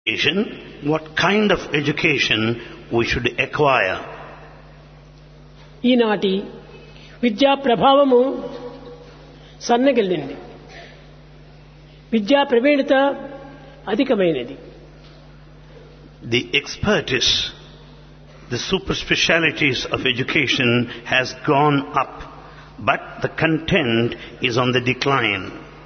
education, what kind of education we should acquire. ఈనాటి విద్యా ప్రభావము సన్నగిల్లింది విద్యా ప్రవీణత అధికమైనది The expertise, the super specialities of education has gone up, but the content is on the decline.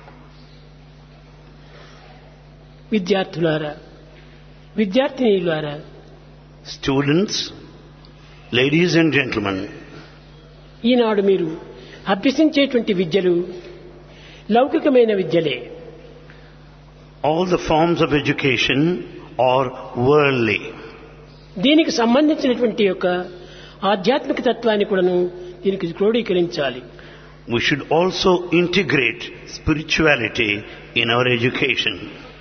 విద్యార్థులారా విద్యార్థినీలారా Students, ladies and gentlemen, ఈనాడు మీరు అభ్యసించేటువంటి విద్యలు లౌకికమైన విద్యలే all the forms of education are worldly. దీనికి సంబంధించినటువంటి యొక్క ఆధ్యాత్మిక తత్వాన్ని కూడాను దీనికి క్రోడీకరించాలి We should also integrate spirituality in our education.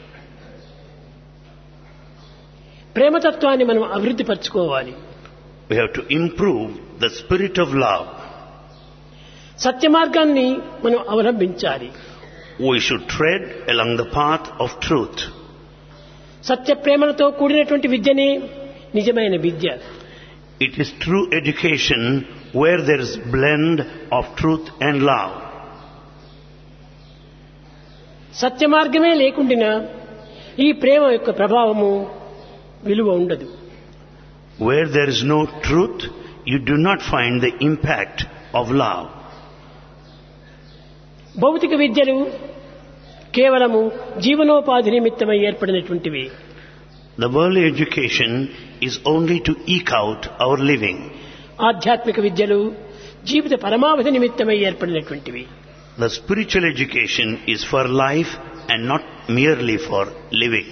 ప్రేమతత్వాన్ని మనం అభివృద్ధి పరచుకోవాలి We have to improve the spirit of love. సత్య మార్గాన్ని మనం అవలంబించాలి We should tread along the path of truth. సత్య ప్రేమలతో కూడినటువంటి విద్యనే నిజమైన విద్య It is true education where there is blend of truth and love. సత్య మార్గమే లేకుండా ఈ ప్రేమ యొక్క ప్రభావము విలువ ఉండదు Where there is no truth, you do not find the impact of love. భౌతిక విద్యలు కేవలము జీవనోపాధి నిమిత్తమై ఏర్పడినటువంటివి The worldly education is only to eke out our living. ఆధ్యాత్మిక విద్యలు జీవిత పరమావధి నిమిత్తమై ఏర్పడినటువంటివి The spiritual education is for life and not merely for living.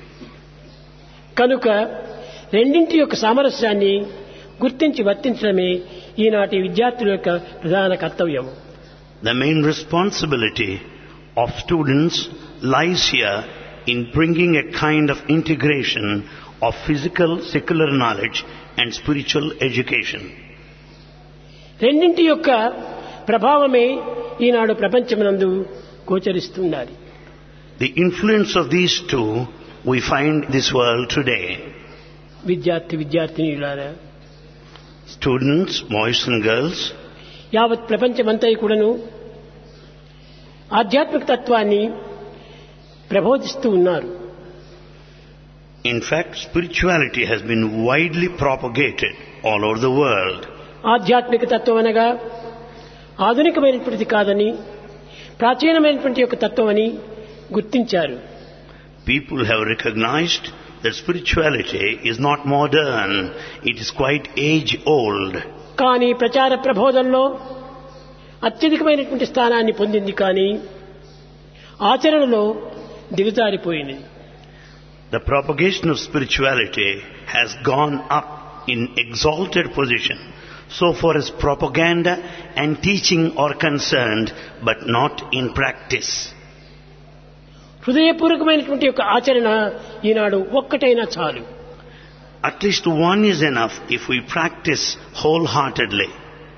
కనుక రెండింటి యొక్క సామరస్యాన్ని గుర్తించి వర్తించడమే ఈనాటి విద్యార్థుల యొక్క ప్రధాన కర్తవ్యం The main responsibility of students lies here in bringing a kind of integration of physical, secular knowledge and spiritual education. రెండింటి యొక్క ప్రభావమే ఈనాడు ప్రపంచమునందు గోచరిస్తున్నది The influence of these two we find in this world today. విద్యార్థి విద్యార్థినిలారా Students, boys and girls, యావత్ ప్రపంచమంతా కూడాను ఆధ్యాత్మిక తత్వాన్ని ప్రబోధిస్తూ ఉన్నారు in fact, spirituality has been widely propagated all over the world. ఆధ్యాత్మిక తత్వం అనగా ఆధునికమైనటువంటిది కాదని ప్రాచీనమైనటువంటి యొక్క తత్వం అని గుర్తించారు People have recognized that spirituality is not modern, it is quite age old. కానీ ప్రచార ప్రబోధంలో అత్యధికమైనటువంటి స్థానాన్ని పొందింది కానీ ఆచరణలో దిగజారిపోయింది The propagation of spirituality has gone up in exalted position so far as propaganda and teaching are concerned, but not in practice. హృదయపూర్వకమైనటువంటి యొక్క ఆచరణ ఈనాడు ఒక్కటైనా చాలు At least one is enough if we practice wholeheartedly.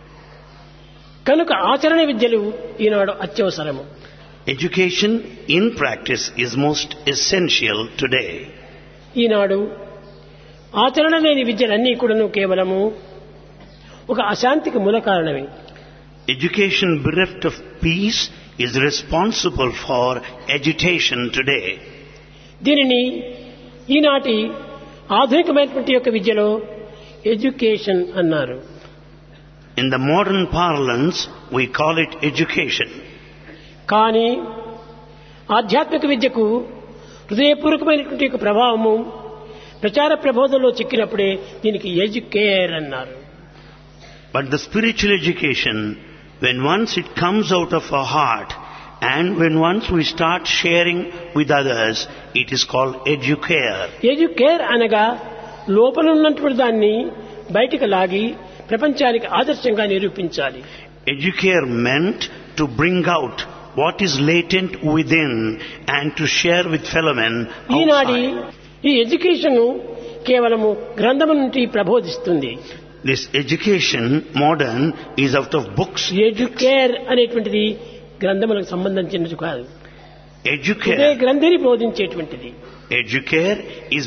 కనుక ఆచరణ విద్యలు ఈనాడు అత్యవసరము Education in practice is most essential today. ఈనాడు ఆచరణ లేని విద్యలన్నీ కూడాను కేవలము ఒక అశాంతికి మూల కారణమే Education bereft of peace is responsible for agitation today. దీనిని ఈనాటి ఆధునికమైనటువంటి యొక్క విద్యలో ఎడ్యుకేషన్ అన్నారు In the modern parlance, we call it education. కానీ ఆధ్యాత్మిక విద్యకు హృదయపూర్వకమైనటువంటి యొక్క ప్రభావము ప్రచార ప్రబోధంలో చిక్కినప్పుడే దీనికి ఎడ్యుకేర్ అన్నారు But the spiritual education, when once it comes out of our heart and when once we start sharing with others, it is called educare. Educare అనగా లోపల ఉన్నటువంటి దాన్ని బయటికి లాగి ప్రపంచానికి ఆదర్శంగా నిరూపించాలి Educare meant to bring out what is latent within and to share with fellow men ఈనాటి outside. ఈ ఎడ్యుకేషన్ కేవలము గ్రంథము నుండి ప్రబోధిస్తుంది This education, modern, is out of books. Educare అనేటువంటిది గ్రంథములకు సంబంధించినది కాదు ఇదే Educare గ్రంథిని బోధించేటువంటిది Educare is